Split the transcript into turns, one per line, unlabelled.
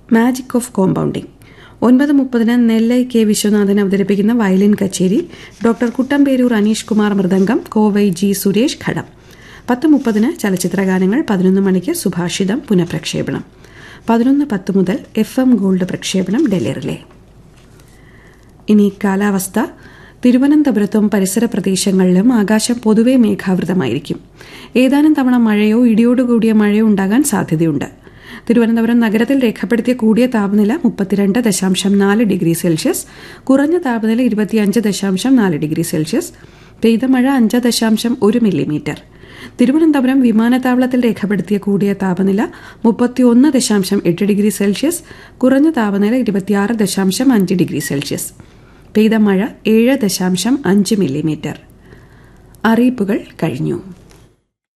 magic of compounding ഒൻപത് മുപ്പതിന് Nellai K Viswanathan അവതരിപ്പിക്കുന്ന വയലിൻ കച്ചേരി ഡോക്ടർ കുട്ടമ്പേരൂർ അനീഷ് കുമാർ മൃദംഗം കോവൈ ജി സുരേഷ് ഘടം പത്ത് മുപ്പതിന് ചലച്ചിത്രഗാനങ്ങൾ പതിനൊന്ന് മണിക്ക് സുഭാഷിതം പുനഃപ്രക്ഷേപണം പതിനൊന്ന് പത്ത് മുതൽ എഫ് എം ഗോൾഡ് പ്രക്ഷേപണം ഡൽഹിയിലെ ഇനി കാലാവസ്ഥ തിരുവനന്തപുരത്തും പരിസര പ്രദേശങ്ങളിലും ആകാശം പൊതുവെ മേഘാവൃതമായിരിക്കും ഏതാനും തവണ മഴയോ ഇടിയോടുകൂടിയ മഴയോ ഉണ്ടാകാൻ സാധ്യതയുണ്ട് തിരുവനന്തപുരം നഗരത്തിൽ രേഖപ്പെടുത്തിയ കൂടിയ താപനില മുപ്പത്തിരണ്ട് ദശാംശം നാല് ഡിഗ്രി സെൽഷ്യസ് കുറഞ്ഞ താപനില ഇരുപത്തിയഞ്ച് ദശാംശം നാല് ഡിഗ്രി സെൽഷ്യസ് പെയ്ത മഴ അഞ്ച് ദശാംശം ഒരു മില്ലിമീറ്റർ തിരുവനന്തപുരം വിമാനത്താവളത്തിൽ രേഖപ്പെടുത്തിയ കൂടിയ താപനില മുപ്പത്തിയൊന്ന് ദശാംശം എട്ട് ഡിഗ്രി സെൽഷ്യസ് കുറഞ്ഞ താപനില ഇരുപത്തിയാറ് ദശാംശം അഞ്ച് ഡിഗ്രി സെൽഷ്യസ് പെയ്ത മഴ ഏഴ് ദശാംശം അഞ്ച് മില്ലിമീറ്റർ അറിയിപ്പുകൾ കഴിഞ്ഞു